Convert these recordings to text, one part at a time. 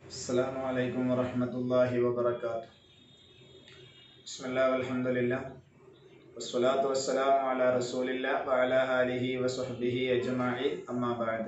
السلام عليكم ورحمة الله وبركاته بسم الله والحمد لله والصلاة والسلام على رسول الله وعلى آله وصحبه أجمعين أما بعد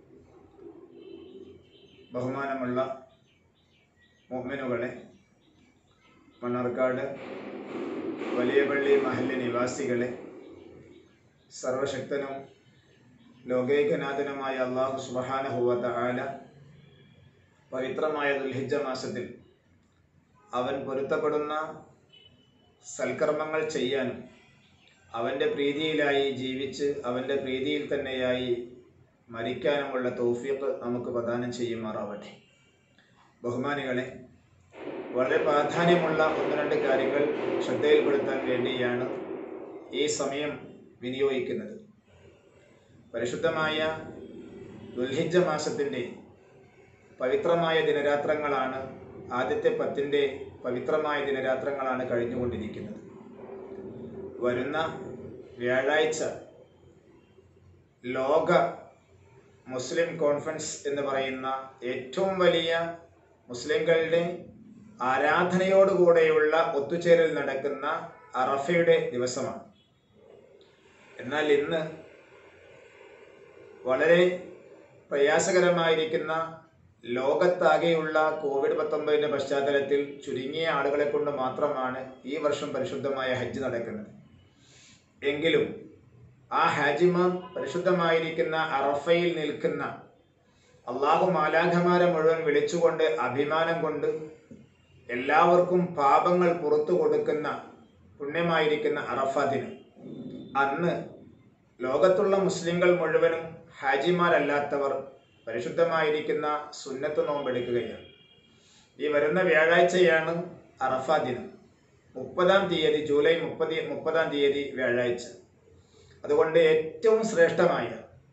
ബഹുമാനമുള്ള മുഅ്മിനുകളെ മണ്ണാർക്കാട് വലിയ പള്ളി മഹല്ല് നിവാസികളെ സർവശക്തനും ലോകൈകനാഥനുമായ അള്ളാഹു സുബഹാനഹുവ ആല പവിത്രമായ ദുൽഹിജ മാസത്തിൽ അവൻ പൊരുത്തപ്പെടുന്ന സൽക്കർമ്മങ്ങൾ ചെയ്യാനും അവൻ്റെ പ്രീതിയിലായി ജീവിച്ച് അവൻ്റെ പ്രീതിയിൽ തന്നെയായി മരിക്കാനുമുള്ള തൗഫീഖ് നമുക്ക് പ്രദാനം ചെയ്യുമാറാവട്ടെ ബഹുമാനികളെ വളരെ പ്രാധാന്യമുള്ള ഒന്ന് രണ്ട് കാര്യങ്ങൾ ശ്രദ്ധയിൽപ്പെടുത്താൻ വേണ്ടിയാണ് ഈ സമയം വിനിയോഗിക്കുന്നത് പരിശുദ്ധമായ ദുൽഹിജ മാസത്തിൻ്റെ പവിത്രമായ ദിനരാത്രങ്ങളാണ് ആദ്യത്തെ പത്തിൻ്റെ പവിത്രമായ ദിനരാത്രങ്ങളാണ് കഴിഞ്ഞുകൊണ്ടിരിക്കുന്നത് വരുന്ന വ്യാഴാഴ്ച ലോക മുസ്ലിം കോൺഫറൻസ് എന്ന് പറയുന്ന ഏറ്റവും വലിയ മുസ്ലിങ്ങളുടെ ആരാധനയോടുകൂടെയുള്ള ഒത്തുചേരൽ നടക്കുന്ന അറഫയുടെ ദിവസമാണ് എന്നാൽ ഇന്ന് വളരെ പ്രയാസകരമായിരിക്കുന്ന ലോകത്താകെയുള്ള കോവിഡ് പത്തൊമ്പതിൻ്റെ പശ്ചാത്തലത്തിൽ ചുരുങ്ങിയ ആളുകളെ കൊണ്ട് മാത്രമാണ് ഈ വർഷം പരിശുദ്ധമായ ഹജ്ജ് നടക്കുന്നത് എങ്കിലും ആ ഹാജിമാർ പരിശുദ്ധമായിരിക്കുന്ന അറഫയിൽ നിൽക്കുന്ന അള്ളാഹു മാലാഖമാരെ മുഴുവൻ വിളിച്ചുകൊണ്ട് അഭിമാനം കൊണ്ട് എല്ലാവർക്കും പാപങ്ങൾ പുറത്തു കൊടുക്കുന്ന പുണ്യമായിരിക്കുന്ന അറഫ ദിനം അന്ന് ലോകത്തുള്ള മുസ്ലിങ്ങൾ മുഴുവനും ഹാജിമാരല്ലാത്തവർ പരിശുദ്ധമായിരിക്കുന്ന സുന്നത്ത് നോമ്പെടുക്കുകയാണ് ഈ വരുന്ന വ്യാഴാഴ്ചയാണ് അറഫ ദിനം മുപ്പതാം തീയതി ജൂലൈ മുപ്പതി മുപ്പതാം തീയതി വ്യാഴാഴ്ച അതുകൊണ്ട് ഏറ്റവും ശ്രേഷ്ഠമായ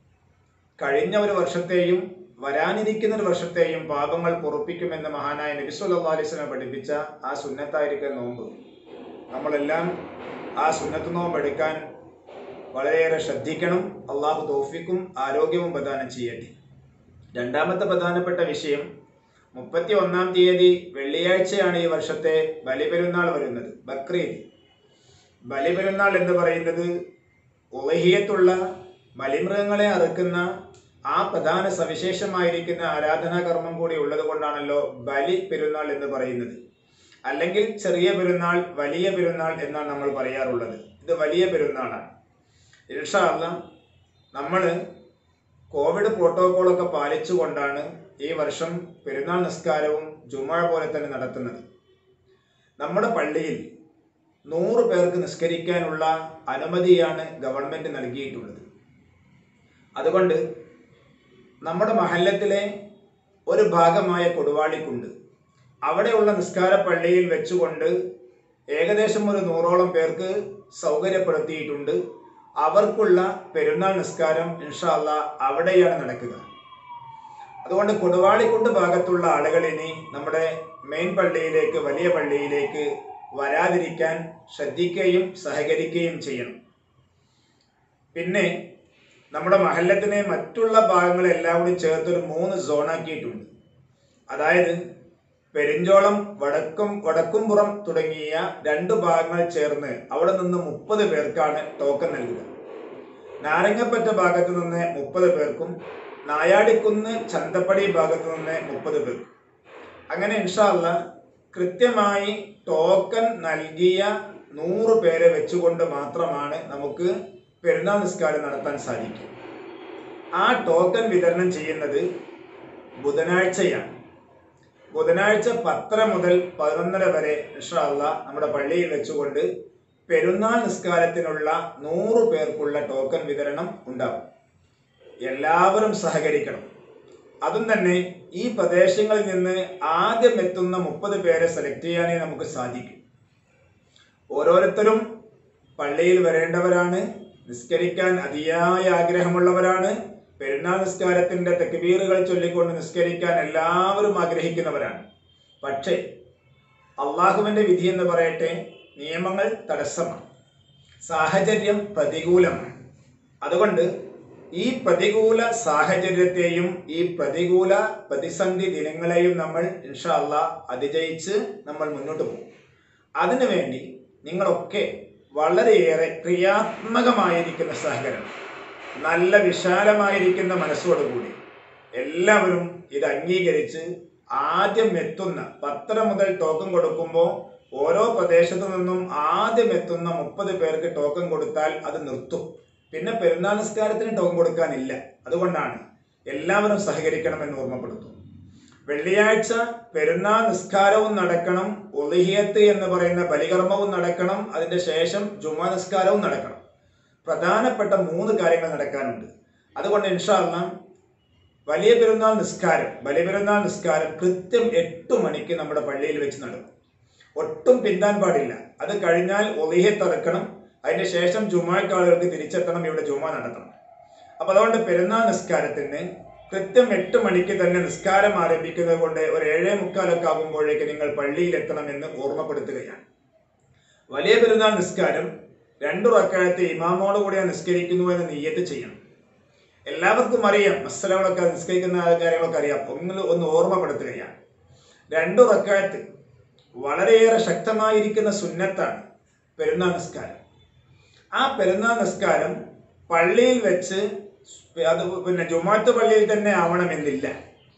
കഴിഞ്ഞ ഒരു വർഷത്തെയും വരാനിരിക്കുന്ന ഒരു വർഷത്തെയും പാപങ്ങൾ പൊറുപ്പിക്കുമെന്ന് മഹാനായ നബിസുല്ലാ അലിസ്ലം പഠിപ്പിച്ച ആ സുന്നത്തായിരിക്കുന്ന നോമ്പ് നമ്മളെല്ലാം ആ സുന്നത്ത് നോമ്പ് എടുക്കാൻ വളരെയേറെ ശ്രദ്ധിക്കണം അള്ളാഹു തോഫിക്കും ആരോഗ്യവും പ്രദാനം ചെയ്യട്ടെ രണ്ടാമത്തെ പ്രധാനപ്പെട്ട വിഷയം മുപ്പത്തി ഒന്നാം തീയതി വെള്ളിയാഴ്ചയാണ് ഈ വർഷത്തെ ബലിപെരുന്നാൾ വരുന്നത് ബക്രീദ് ബലിപെരുന്നാൾ എന്ന് പറയുന്നത് ഉലഹിയത്തുള്ള ബലിമൃഗങ്ങളെ അറുക്കുന്ന ആ പ്രധാന സവിശേഷമായിരിക്കുന്ന ആരാധനാകർമ്മം കൂടി ഉള്ളത് കൊണ്ടാണല്ലോ ബലി പെരുന്നാൾ എന്ന് പറയുന്നത് അല്ലെങ്കിൽ ചെറിയ പെരുന്നാൾ വലിയ പെരുന്നാൾ എന്നാണ് നമ്മൾ പറയാറുള്ളത് ഇത് വലിയ പെരുന്നാളാണ് ഇൻഷാല്ല നമ്മൾ കോവിഡ് പ്രോട്ടോകോളൊക്കെ പാലിച്ചുകൊണ്ടാണ് ഈ വർഷം പെരുന്നാൾ നിസ്കാരവും ജുമാ പോലെ തന്നെ നടത്തുന്നത് നമ്മുടെ പള്ളിയിൽ നൂറ് പേർക്ക് നിസ്കരിക്കാനുള്ള അനുമതിയാണ് ഗവൺമെൻറ് നൽകിയിട്ടുള്ളത് അതുകൊണ്ട് നമ്മുടെ മഹല്ലത്തിലെ ഒരു ഭാഗമായ കൊടുവാളിക്കുണ്ട് അവിടെയുള്ള നിസ്കാര പള്ളിയിൽ വെച്ചുകൊണ്ട് ഏകദേശം ഒരു നൂറോളം പേർക്ക് സൗകര്യപ്പെടുത്തിയിട്ടുണ്ട് അവർക്കുള്ള പെരുന്നാൾ നിസ്കാരം ഇൻഷാല്ല അവിടെയാണ് നടക്കുക അതുകൊണ്ട് കൊടുവാളിക്കുണ്ട് ഭാഗത്തുള്ള ആളുകൾ ഇനി നമ്മുടെ മെയിൻ പള്ളിയിലേക്ക് വലിയ പള്ളിയിലേക്ക് വരാതിരിക്കാൻ ശ്രദ്ധിക്കുകയും സഹകരിക്കുകയും ചെയ്യണം പിന്നെ നമ്മുടെ മഹല്ലത്തിനെ മറ്റുള്ള ഭാഗങ്ങളെല്ലാം കൂടി ചേർത്തൊരു മൂന്ന് സോണാക്കിയിട്ടുണ്ട് അതായത് പെരിഞ്ചോളം വടക്കും വടക്കുംപുറം തുടങ്ങിയ രണ്ട് ഭാഗങ്ങൾ ചേർന്ന് അവിടെ നിന്ന് മുപ്പത് പേർക്കാണ് ടോക്കൺ നൽകുക നാരങ്ങപ്പറ്റ ഭാഗത്തു നിന്ന് മുപ്പത് പേർക്കും നായാടിക്കുന്ന് ചന്തപ്പടി ഭാഗത്തു നിന്ന് മുപ്പത് പേർക്കും അങ്ങനെ ഇൻഷാല്ല കൃത്യമായി ടോക്കൺ നൽകിയ നൂറ് പേരെ വെച്ചുകൊണ്ട് മാത്രമാണ് നമുക്ക് പെരുന്നാൾ നിസ്കാരം നടത്താൻ സാധിക്കും ആ ടോക്കൺ വിതരണം ചെയ്യുന്നത് ബുധനാഴ്ചയാണ് ബുധനാഴ്ച പത്തര മുതൽ പതിനൊന്നര വരെ ഇൻഷാല്ല നമ്മുടെ പള്ളിയിൽ വെച്ചുകൊണ്ട് പെരുന്നാൾ നിസ്കാരത്തിനുള്ള നൂറ് പേർക്കുള്ള ടോക്കൺ വിതരണം ഉണ്ടാവും എല്ലാവരും സഹകരിക്കണം അതും തന്നെ ഈ പ്രദേശങ്ങളിൽ നിന്ന് ആദ്യം എത്തുന്ന മുപ്പത് പേരെ സെലക്ട് ചെയ്യാനേ നമുക്ക് സാധിക്കും ഓരോരുത്തരും പള്ളിയിൽ വരേണ്ടവരാണ് നിസ്കരിക്കാൻ അതിയായ ആഗ്രഹമുള്ളവരാണ് പെരുന്നാൾ നിസ്കാരത്തിന്റെ തെക്കുബീറുകൾ ചൊല്ലിക്കൊണ്ട് നിസ്കരിക്കാൻ എല്ലാവരും ആഗ്രഹിക്കുന്നവരാണ് പക്ഷേ അള്ളാഹുവിന്റെ വിധി എന്ന് പറയട്ടെ നിയമങ്ങൾ തടസ്സമാണ് സാഹചര്യം പ്രതികൂലമാണ് അതുകൊണ്ട് ഈ പ്രതികൂല സാഹചര്യത്തെയും ഈ പ്രതികൂല പ്രതിസന്ധി ദിനങ്ങളെയും നമ്മൾ ഇൻഷാ അള്ളാ അതിജയിച്ച് നമ്മൾ മുന്നോട്ട് പോകും അതിനുവേണ്ടി നിങ്ങളൊക്കെ വളരെയേറെ ക്രിയാത്മകമായിരിക്കുന്ന സഹകരണം നല്ല വിശാലമായിരിക്കുന്ന മനസ്സോടുകൂടി എല്ലാവരും ഇത് അംഗീകരിച്ച് ആദ്യം എത്തുന്ന പത്തര മുതൽ ടോക്കൺ കൊടുക്കുമ്പോൾ ഓരോ പ്രദേശത്തു നിന്നും ആദ്യം എത്തുന്ന മുപ്പത് പേർക്ക് ടോക്കൺ കൊടുത്താൽ അത് നിർത്തും പിന്നെ പെരുന്നാൾ നിസ്കാരത്തിന് ടോക്കൺ കൊടുക്കാനില്ല അതുകൊണ്ടാണ് എല്ലാവരും സഹകരിക്കണമെന്ന് ഓർമ്മപ്പെടുത്തും വെള്ളിയാഴ്ച പെരുന്നാൾ നിസ്കാരവും നടക്കണം ഒളിഹിയത്ത് എന്ന് പറയുന്ന ബലികർമ്മവും നടക്കണം അതിന്റെ ശേഷം ജുമാ നിസ്കാരവും നടക്കണം പ്രധാനപ്പെട്ട മൂന്ന് കാര്യങ്ങൾ നടക്കാനുണ്ട് അതുകൊണ്ട് ഇൻഷാല്ല വലിയ പെരുന്നാൾ നിസ്കാരം വലിയ പെരുന്നാൾ നിസ്കാരം കൃത്യം എട്ട് മണിക്ക് നമ്മുടെ പള്ളിയിൽ വെച്ച് നടക്കും ഒട്ടും പിന്താൻ പാടില്ല അത് കഴിഞ്ഞാൽ ഒളിഹത്ത് ഇറക്കണം അതിന് ശേഷം ജുമാക്കാളുകൾക്ക് തിരിച്ചെത്തണം ഇവിടെ ജുമ നടത്തണം അപ്പൊ അതുകൊണ്ട് പെരുന്നാൾ നിസ്കാരത്തിന് കൃത്യം എട്ട് മണിക്ക് തന്നെ നിസ്കാരം ആരംഭിക്കുന്നത് കൊണ്ട് ഒരു ഏഴേ മുക്കാലൊക്കെ ആകുമ്പോഴേക്ക് നിങ്ങൾ പള്ളിയിൽ എത്തണമെന്ന് ഓർമ്മപ്പെടുത്തുകയാണ് വലിയ പെരുന്നാൾ നിസ്കാരം രണ്ടു റക്കാലത്ത് ഇമാമോട് കൂടി നിസ്കരിക്കുന്നു എന്ന് നീയത്ത് ചെയ്യണം എല്ലാവർക്കും അറിയാം മസ്സലകളൊക്കെ നിസ്കരിക്കുന്ന കാര്യങ്ങളൊക്കെ അറിയാം ഒന്ന് ഒന്ന് ഓർമ്മപ്പെടുത്തുകയാണ് രണ്ടു റക്കാലത്ത് വളരെയേറെ ശക്തമായിരിക്കുന്ന സുന്നത്താണ് പെരുന്നാൾ നിസ്കാരം ആ പെരുന്നാൾ നിസ്കാരം പള്ളിയിൽ വെച്ച് അത് പിന്നെ ജുമാത്ത് പള്ളിയിൽ തന്നെ ആവണമെന്നില്ല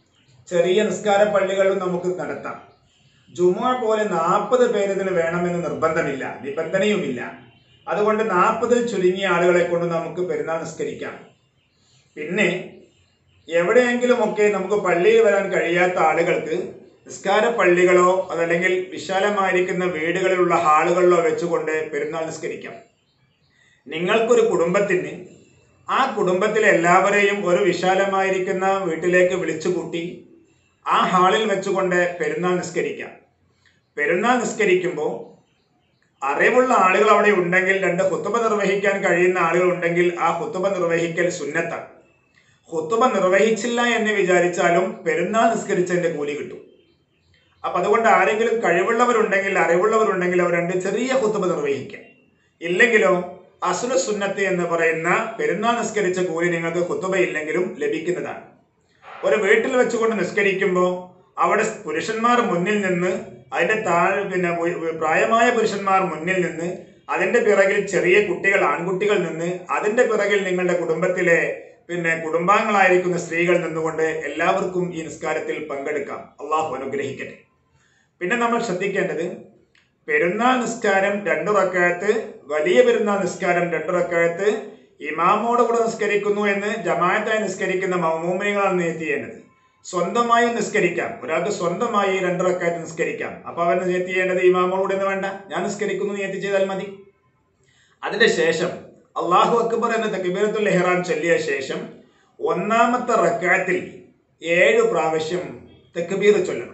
ചെറിയ നിസ്കാര പള്ളികളിലും നമുക്ക് നടത്താം ജുമാ പോലെ നാൽപ്പത് പേര് ഇതിന് വേണമെന്ന് നിർബന്ധമില്ല നിബന്ധനയുമില്ല അതുകൊണ്ട് നാൽപ്പതിൽ ചുരുങ്ങിയ ആളുകളെ കൊണ്ട് നമുക്ക് പെരുന്നാൾ നിസ്കരിക്കാം പിന്നെ എവിടെയെങ്കിലുമൊക്കെ നമുക്ക് പള്ളിയിൽ വരാൻ കഴിയാത്ത ആളുകൾക്ക് നിസ്കാര പള്ളികളോ അതല്ലെങ്കിൽ വിശാലമായിരിക്കുന്ന വീടുകളിലുള്ള ഹാളുകളിലോ വെച്ചുകൊണ്ട് പെരുന്നാൾ നിസ്കരിക്കാം നിങ്ങൾക്കൊരു കുടുംബത്തിന് ആ കുടുംബത്തിലെ എല്ലാവരെയും ഒരു വിശാലമായിരിക്കുന്ന വീട്ടിലേക്ക് വിളിച്ചു കൂട്ടി ആ ഹാളിൽ വെച്ചുകൊണ്ട് പെരുന്നാൾ നിസ്കരിക്കാം പെരുന്നാൾ നിസ്കരിക്കുമ്പോൾ അറിവുള്ള ആളുകൾ അവിടെ ഉണ്ടെങ്കിൽ രണ്ട് ഹുത്തുബ നിർവഹിക്കാൻ കഴിയുന്ന ആളുകൾ ഉണ്ടെങ്കിൽ ആ ഹുത്തുബ നിർവഹിക്കൽ സുന്നത്താണ് ഹുത്തുബ നിർവഹിച്ചില്ല എന്ന് വിചാരിച്ചാലും പെരുന്നാൾ നിസ്കരിച്ചതിന്റെ കൂലി കിട്ടും അപ്പൊ അതുകൊണ്ട് ആരെങ്കിലും കഴിവുള്ളവരുണ്ടെങ്കിൽ അറിവുള്ളവരുണ്ടെങ്കിൽ അവർ രണ്ട് ചെറിയ ഹുത്തുബ നിർവഹിക്കാം ഇല്ലെങ്കിലോ അസുര സുന്നത്ത് എന്ന് പറയുന്ന പെരുന്നാൾ നിസ്കരിച്ച കൂലി നിങ്ങൾക്ക് ഹുത്തുബ ഇല്ലെങ്കിലും ലഭിക്കുന്നതാണ് ഒരു വീട്ടിൽ വെച്ചുകൊണ്ട് നിസ്കരിക്കുമ്പോൾ അവിടെ പുരുഷന്മാർ മുന്നിൽ നിന്ന് അതിന്റെ താഴെ പിന്നെ ഉ- പ്രായമായ പുരുഷന്മാർ മുന്നിൽ നിന്ന് അതിന്റെ പിറകിൽ ചെറിയ കുട്ടികൾ ആൺകുട്ടികൾ നിന്ന് അതിന്റെ പിറകിൽ നിങ്ങളുടെ കുടുംബത്തിലെ പിന്നെ കുടുംബാംഗങ്ങളായിരിക്കുന്ന സ്ത്രീകൾ നിന്നുകൊണ്ട് എല്ലാവർക്കും ഈ നിസ്കാരത്തിൽ പങ്കെടുക്കാം അള്ളാഹു അനുഗ്രഹിക്കട്ടെ പിന്നെ നമ്മൾ ശ്രദ്ധിക്കേണ്ടത് പെരുന്നാൾ നിസ്കാരം രണ്ടു റക്കായത്ത് വലിയ പെരുന്നാൾ നിസ്കാരം രണ്ടു റക്കായത്ത് ഇമാമോട് കൂടെ നിസ്കരിക്കുന്നു എന്ന് ജമാഅത്തായി നിസ്കരിക്കുന്ന മൗമൂമിനികളാണ് നിയത്തി ചെയ്യേണ്ടത് സ്വന്തമായി നിസ്കരിക്കാം ഒരാൾക്ക് സ്വന്തമായി രണ്ടു റക്കായത്ത് നിസ്കരിക്കാം അപ്പൊ അവൻ നിയത്തി ചെയ്യേണ്ടത് ഇമാമോട് എന്ന് വേണ്ട ഞാൻ നിസ്കരിക്കുന്നു നിയത്തി ചെയ്താൽ മതി അതിന്റെ ശേഷം അള്ളാഹു അക്ബർ എന്ന തക്ബീറത്തുൽ ഇഹ്റാം ചൊല്ലിയ ശേഷം ഒന്നാമത്തെ റക്കാത്തിൽ ഏഴ് പ്രാവശ്യം തക്ബീർ ചൊല്ലണം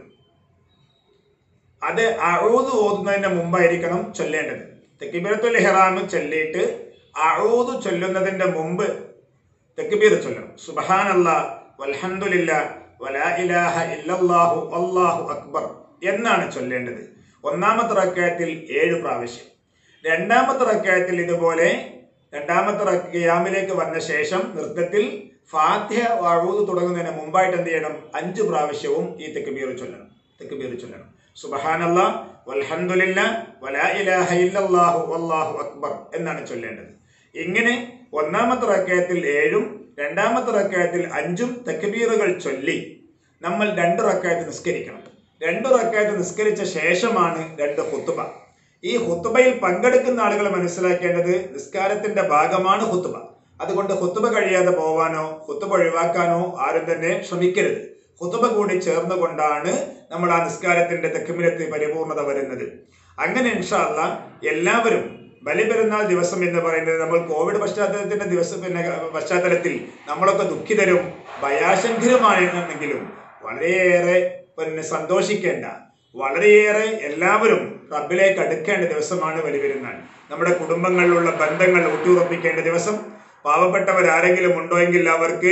അത് അഴൂത് ഓതുന്നതിന് മുമ്പായിരിക്കണം ചൊല്ലേണ്ടത് തെക്കിബീറത്തുൽ ഇഹ്റാം ചൊല്ലിയിട്ട് അഴൂത് ചൊല്ലുന്നതിന്റെ മുമ്പ് തെക്കിബീർ ചൊല്ലണം സുബഹാനല്ല വൽഹംദുലില്ല വലാ ഇലാഹ ഇല്ലല്ലാഹു അല്ലാഹു അക്ബർ എന്നാണ് ചൊല്ലേണ്ടത് ഒന്നാമത്തെ റക്കായത്തിൽ ഏഴ് പ്രാവശ്യം രണ്ടാമത്തെ റക്കായത്തിൽ ഇതുപോലെ രണ്ടാമത്തെ റക്ക- ഖിയാമിലേക്ക് വന്ന ശേഷം നൃത്തത്തിൽ ഫാത്തിഹ വഴൂത് തുടങ്ങുന്നതിന് മുമ്പായിട്ട് എന്ത് ചെയ്യണം അഞ്ച് പ്രാവശ്യവും ഈ തെക്കുബീർ ചൊല്ലണം തെക്കുബീർ ചൊല്ലണം സുബഹാനല്ല വൽഹംദുലില്ല വലാ ഇലാഹ ഇല്ലല്ലാഹു വല്ലാഹു അക്ബർ എന്നാണ് ചൊല്ലേണ്ടത് ഇങ്ങനെ ഒന്നാമത്തെ റക്കയത്തിൽ ഏഴും രണ്ടാമത്തെ റക്കയത്തിൽ അഞ്ചും തക്ബീറുകൾ ചൊല്ലി നമ്മൾ രണ്ട് റക്കയത്ത് നിസ്കരിക്കണം രണ്ട് റക്കയത്ത് നിസ്കരിച്ച ശേഷമാണ് രണ്ട് ഹുത്തുബ ഈ ഹുത്തുബയിൽ പങ്കെടുക്കുന്ന ആളുകൾ മനസ്സിലാക്കേണ്ടത് നിസ്കാരത്തിന്റെ ഭാഗമാണ് ഹുത്തുബ അതുകൊണ്ട് ഹുത്തുബ കഴിയാതെ പോവാനോ ഹുത്തുബ ഒഴിവാക്കാനോ ആരും തന്നെ ശ്രമിക്കരുത് ഹുത്തുബ കൂടി ചേർന്നുകൊണ്ടാണ് നമ്മൾ ആ നിസ്കാരത്തിന്റെ തെക്കുമിരത്ത് പരിപൂർണത വരുന്നത് അങ്ങനെ ഇൻഷാല്ല എല്ലാവരും ബലിപെരുന്നാൾ ദിവസം എന്ന് പറയുന്നത് നമ്മൾ കോവിഡ് പശ്ചാത്തലത്തിന്റെ ദിവസം പിന്നെ പശ്ചാത്തലത്തിൽ നമ്മളൊക്കെ ദുഃഖിതരും ഭയാശങ്കരുമായിരുന്നെങ്കിലും വളരെയേറെ പിന്നെ സന്തോഷിക്കേണ്ട വളരെയേറെ എല്ലാവരും റബ്ബിലേക്ക് അടുക്കേണ്ട ദിവസമാണ് ബലിപെരുന്നാൾ നമ്മുടെ കുടുംബങ്ങളിലുള്ള ബന്ധങ്ങൾ ഊട്ടിയുറപ്പിക്കേണ്ട ദിവസം പാവപ്പെട്ടവർ ആരെങ്കിലും ഉണ്ടോ എങ്കിൽ അവർക്ക്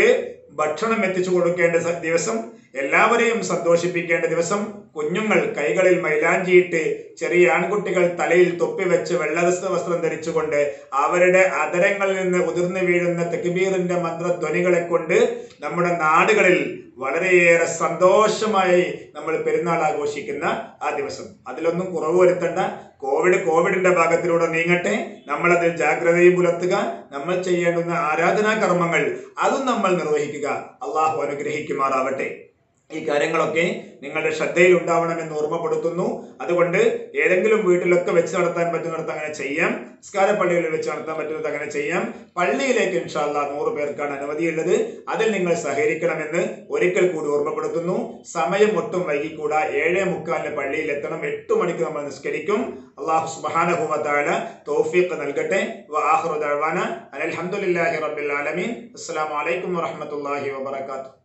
ഭക്ഷണം എത്തിച്ചു കൊടുക്കേണ്ട സ- ദിവസം എല്ലാവരെയും സന്തോഷിപ്പിക്കേണ്ട ദിവസം കുഞ്ഞുങ്ങൾ കൈകളിൽ മൈലാഞ്ചിയിട്ട് ചെറിയ ആൺകുട്ടികൾ തലയിൽ തൊപ്പി വെച്ച് വെള്ളരസ വസ്ത്രം ധരിച്ചുകൊണ്ട് അവരുടെ അതരങ്ങളിൽ നിന്ന് ഉതിർന്നു വീഴുന്ന തെക്കുബീറിന്റെ മന്ത്രധ്വനികളെ കൊണ്ട് നമ്മുടെ നാടുകളിൽ വളരെയേറെ സന്തോഷമായി നമ്മൾ പെരുന്നാൾ ആഘോഷിക്കുന്ന ആ ദിവസം അതിലൊന്നും കുറവ് വരുത്തണ്ട കോവിഡ് കോവിഡിന്റെ ഭാഗത്തിലൂടെ നീങ്ങട്ടെ നമ്മളതിൽ ജാഗ്രതയും പുലർത്തുക നമ്മൾ ചെയ്യേണ്ടുന്ന ആരാധനാ കർമ്മങ്ങൾ അതും നമ്മൾ നിർവഹിക്കുക അള്ളാഹു അനുഗ്രഹിക്കുമാറാവട്ടെ ഈ കാര്യങ്ങളൊക്കെ നിങ്ങളുടെ ശ്രദ്ധയിൽ ഉണ്ടാവണമെന്ന് ഓർമ്മപ്പെടുത്തുന്നു അതുകൊണ്ട് ഏതെങ്കിലും വീട്ടിലൊക്കെ വെച്ച് നടത്താൻ പറ്റുന്നിടത്ത് അങ്ങനെ ചെയ്യാം നിസ്കാരപ്പള്ളികളിൽ വെച്ച് നടത്താൻ പറ്റുന്നത് അങ്ങനെ ചെയ്യാം പള്ളിയിലേക്ക് ഇൻഷാല്ല നൂറ് പേർക്കാണ് അനുമതിയുള്ളത് അതിൽ നിങ്ങൾ സഹകരിക്കണമെന്ന് ഒരിക്കൽ കൂടി ഓർമ്മപ്പെടുത്തുന്നു സമയം ഒട്ടും വൈകിക്കൂടാ ഏഴേ മുക്കാലിന് പള്ളിയിൽ എത്തണം എട്ട് മണിക്ക് നമ്മൾ നിസ്കരിക്കും അള്ളാഹു സുബാനഹുമത്താല തോഫീഖ് നൽകട്ടെ വആഖിറു ദഅവാന അനിൽ ഹംദുലില്ലാഹി റബ്ബിൽ ആലമീൻ അസ്സലാമു അലൈക്കും വറഹ്മത്തുള്ളാഹി വബറകാതുഹു